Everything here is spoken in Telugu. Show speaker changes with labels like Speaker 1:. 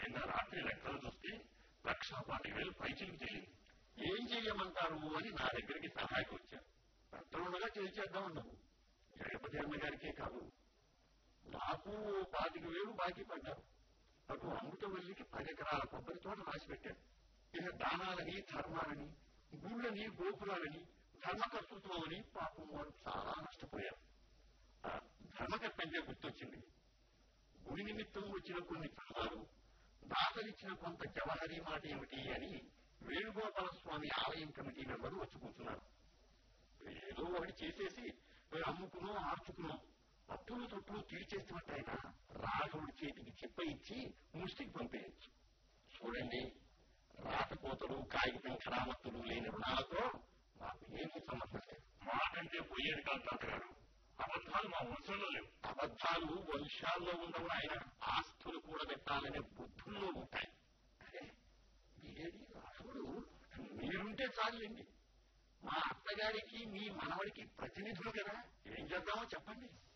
Speaker 1: నిన్న రాత్రి లెక్కలు చూస్తే లక్ష పాతిక వేలు పైచిలకు చెల్లింది
Speaker 2: ఏం చెయ్యమంటారు అని నా దగ్గరికి సహాయకు వచ్చారు పెద్దలుండగా చేసేద్దామన్నావు జగపతి అన్న గారికే కాదు నాకు ఓ పాతిక వేలు బాకీ పడ్డారు అటు అమృతవల్లికి పది ఎకరాల కొబ్బరి తోట రాసి పెట్టారు ఇక దానాలని ధర్మాలని గుళ్ళని గోపురాలని ధర్మకర్తృత్వం అని పాపం వారు చాలా నష్టపోయారు ఆ ధర్మకర్త అంటే గుర్తొచ్చింది గుడి నిమిత్తం వచ్చిన కొన్ని ఫలాలు దాతలిచ్చిన కొంత జవహరీ మాట ఏమిటి అని వేణుగోపాల స్వామి ఆలయం కమిటీ మెంబరు వచ్చి కూర్చున్నారు ఏదో ఒకటి చేసేసి అమ్ముకునో ఆర్చుకునో అప్పులు తొప్పులు తీర్చేస్తున్నట్టయినా రాఘవుడి చేతికి చెప్ప ఇచ్చి ముష్టికి పంపేయచ్చు చూడండి రాతపోతలు కాగితం కరామత్తులు లేని రుణాలతో మాకు ఏమీ సంబంధం లేదు
Speaker 1: మాకంటే పోయేది కాదు తాతగారు అబద్ధాలు మా వంశంలో లేవు
Speaker 2: అబద్ధాలు వంశాల్లో ఉండవు ఆయన ఆస్తులు కూడబెట్టాలనే బుద్ధుల్లో ఉంటాయి అరే, మీరేది రాఘవుడు మీరుంటే చాలండి మా అత్తగారికి మీ మనవడికి ప్రతినిధులు కదా ఏం చేద్దామో చెప్పండి